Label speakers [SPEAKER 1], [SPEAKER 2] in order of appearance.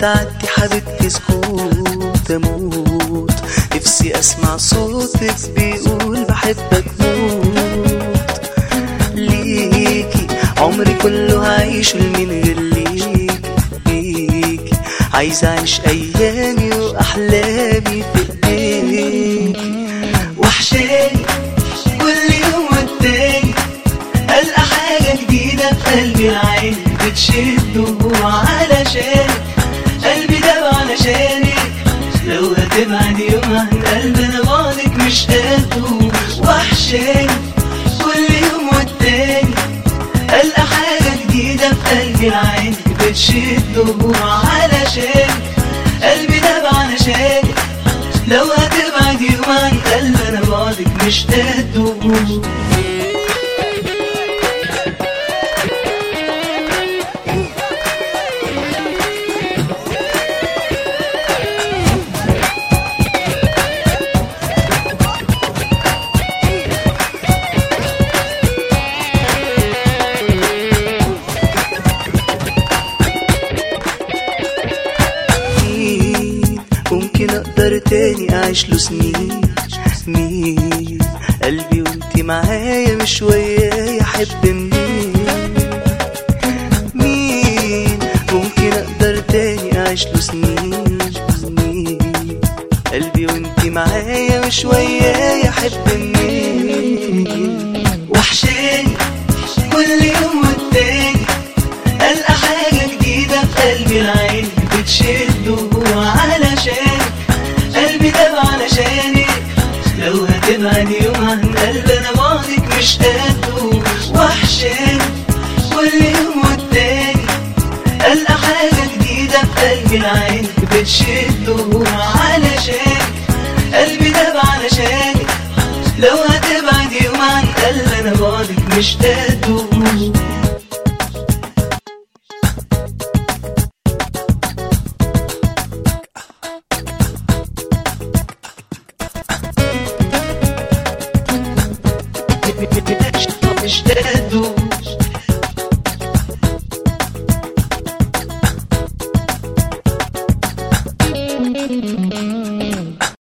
[SPEAKER 1] تعدي حبيبتي سكوت اموت نفسي اسمع صوتك بيقول بحبك موت ليكي عمري كله هعيشه لمين غير ليكي ليكي عايز اعيش ايامي واحلامي في ايديكي وحشاني كل يوم والتاني ألقى حاجة جديدة في قلبي العين بتشده علشان قلبي ده علشانك لو هتبعد يوم عن قلبي أنا بعدك مش قده وحشاني كل يوم والتاني ألقى حاجة جديدة في قلبي العين بتشده علشان قلبي ده علشانك لو هتبعد يوم عن قلبي أنا بعدك مش قده مين ممكن اقدر تاني اعيش له سنين مين قلبي وانتي معايا مش ويايا احب مين مين ممكن اقدر تاني اعيش له سنين مين قلبي وانتي معايا مش ويايا احب مين وحشاني كل يوم والتاني ألقى حاجة جديدة في قلبي العين بتشده علشانك قلبي ده علشانك لو هتبعد يوم عن قلبي أنا بعدك مش قده وحشاني كل يوم والتاني ألقى حاجة جديدة في قلبي العين بتشده علشانك قلبي ده علشانك لو هتبعد يوم عن قلبي أنا بعدك مش قده